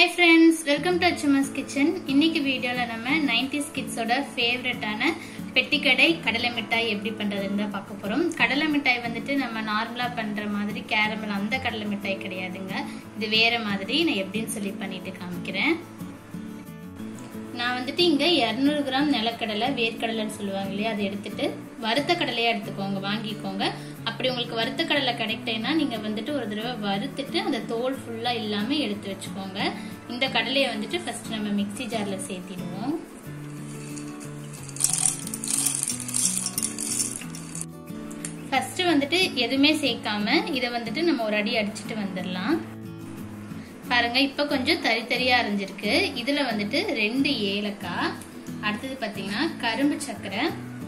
high friends welcome to Achuma's kitchen இன்னைக்கு வீடியோவில் நம்ம நைன்டிஸ் கிட்ஸோட ஃபேவரட்டான பெட்டிக்கடை கடலை மிட்டாய் எப்படி பண்ணுறதுன்னு தான் பார்க்க போகிறோம் கடலை மிட்டாய் வந்துட்டு நம்ம நார்மலாக பண்ணுற மாதிரி கேரமல் அந்த கடலை மிட்டாய் கிடையாதுங்க இது வேற மாதிரி நான் எப்படின்னு சொல்லி பண்ணிட்டு காமிக்கிறேன் நான் வந்துட்டு இங்கே இரநூறு கிராம் நிலக்கடலை வேர்க்கடலைன்னு சொல்லுவாங்க இல்லையா அதை எடுத்துட்டு வறுத்த கடலையாக எடுத்துக்கோங்க வாங்கிக்கோங்க அப்படி உங்களுக்கு வறுத்த கடலை கிடைக்கலைன்னா நீங்கள் வந்துட்டு ஒரு தடவை வறுத்துட்டு அந்த தோல் ஃபுல்லாக இல்லாமல் எடுத்து வச்சுக்கோங்க இந்த கடலையை வந்துட்டு ஃபர்ஸ்ட் நம்ம மிக்சி ஜாரில் சேர்த்திடுவோம் ஃபர்ஸ்ட் வந்துட்டு எதுவுமே சேர்க்காம இதை வந்துட்டு நம்ம ஒரு அடி அடிச்சுட்டு வந்துடலாம் பாருங்க இப்ப கொஞ்சம் தறி தறியா அரைஞ்சிருக்கு இதுல வந்துட்டு ரெண்டு ஏலக்காய் அடுத்தது பாத்தீங்கன்னா கரும்பு சர்க்கரை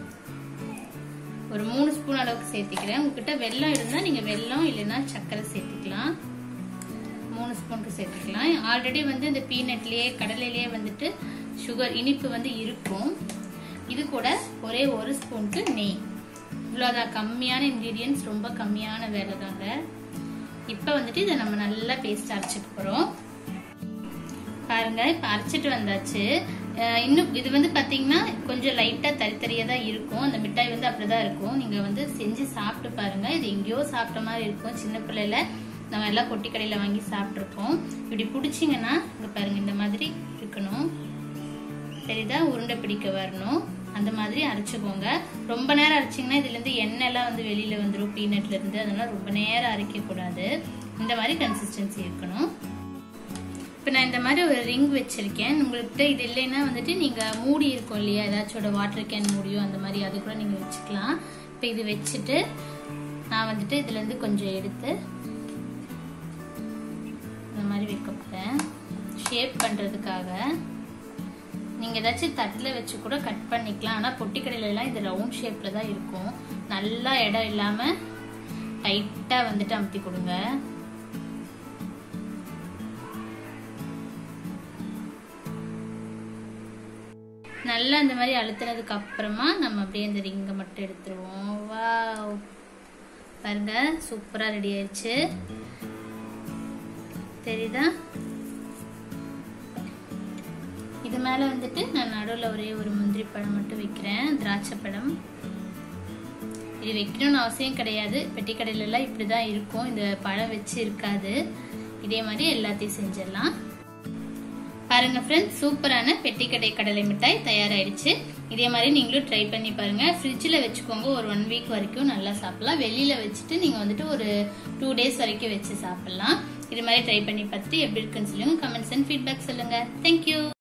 ஒரு மூணு ஸ்பூன் அளவுக்கு சேர்த்திக்கிறேன் உங்ககிட்ட வெல்லம் இருந்தா நீங்க வெல்லம் இல்லைன்னா சர்க்கரை சேர்த்துக்கலாம் மூணு ஸ்பூனுக்கு சேர்த்துக்கலாம் ஆல்ரெடி வந்து இந்த பீனட்லயே கடலையிலேயே வந்துட்டு சுகர் இனிப்பு வந்து இருக்கும் இது கூட ஒரே ஒரு ஸ்பூனுக்கு நெய் இவ்வளோதான் கம்மியான இன்கிரீடியன்ஸ் ரொம்ப கம்மியான வேலை தாங்க இப்போ வந்துட்டு இதை நம்ம நல்லா பேஸ்ட் அரைச்சிக்க போகிறோம் பாருங்க இப்போ அரைச்சிட்டு வந்தாச்சு இன்னும் இது வந்து பார்த்தீங்கன்னா கொஞ்சம் லைட்டாக தரித்தறியாக தான் இருக்கும் அந்த மிட்டாய் வந்து அப்படிதான் இருக்கும் நீங்கள் வந்து செஞ்சு சாப்பிட்டு பாருங்க இது எங்கேயோ சாப்பிட்ட மாதிரி இருக்கும் சின்ன பிள்ளையில நம்ம எல்லாம் பொட்டி கடையில் வாங்கி சாப்பிட்ருப்போம் இப்படி பிடிச்சிங்கன்னா இங்கே பாருங்க இந்த மாதிரி இருக்கணும் சரிதா உருண்டை பிடிக்க வரணும் அந்த மாதிரி அரைச்சிக்கோங்க ரொம்ப நேரம் அரைச்சிங்கன்னா இதுலேருந்து எண்ணெய்லாம் வந்து வெளியில் வந்துடும் பீனட்லேருந்து அதெல்லாம் ரொம்ப நேரம் அரைக்கக்கூடாது இந்த மாதிரி கன்சிஸ்டன்சி இருக்கணும் இப்போ நான் இந்த மாதிரி ஒரு ரிங் வச்சுருக்கேன் உங்கள்கிட்ட இது இல்லைன்னா வந்துட்டு நீங்கள் மூடி இருக்கும் இல்லையா ஏதாச்சோட வாட்டர் கேன் மூடியோ அந்த மாதிரி அது கூட நீங்கள் வச்சுக்கலாம் இப்போ இது வச்சுட்டு நான் வந்துட்டு இதுலேருந்து கொஞ்சம் எடுத்து இந்த மாதிரி வைக்க போகிறேன் ஷேப் பண்ணுறதுக்காக நீங்கள் ஏதாச்சும் தட்டில் வச்சு கூட கட் பண்ணிக்கலாம் ஆனால் பொட்டி கடையிலலாம் இது ரவுண்ட் ஷேப்பில் தான் இருக்கும் நல்லா இடம் இல்லாமல் டைட்டாக வந்துட்டு அமுத்தி கொடுங்க நல்லா இந்த மாதிரி அழுத்துனதுக்கு அப்புறமா நம்ம அப்படியே இந்த ரிங்கை மட்டும் எடுத்துருவோம் வா பாருங்க சூப்பராக ரெடி ஆயிடுச்சு தெரியுதா இது மேலே வந்துட்டு நான் நடுவில் ஒரே ஒரு முந்திரி பழம் மட்டும் வைக்கிறேன் திராட்சை பழம் இது வைக்கணும்னு அவசியம் கிடையாது பெட்டி கடையிலலாம் இப்படி தான் இருக்கும் இந்த பழம் வச்சு இருக்காது இதே மாதிரி எல்லாத்தையும் செஞ்சிடலாம் பாருங்க ஃப்ரெண்ட்ஸ் சூப்பரான பெட்டிக்கடை கடலை மிட்டாய் தயாராயிடுச்சு இதே மாதிரி நீங்களும் ட்ரை பண்ணி பாருங்க ஃப்ரிட்ஜில் வச்சுக்கோங்க ஒரு ஒன் வீக் வரைக்கும் நல்லா சாப்பிடலாம் வெளியில வச்சுட்டு நீங்க வந்துட்டு ஒரு டூ டேஸ் வரைக்கும் வச்சு சாப்பிடலாம் இது மாதிரி ட்ரை பண்ணி பார்த்துட்டு எப்படி இருக்குன்னு சொல்லுங்க கமெண்ட்ஸ் அண்ட் ஃபீட்பேக் சொல்லுங்க தேங்க்யூ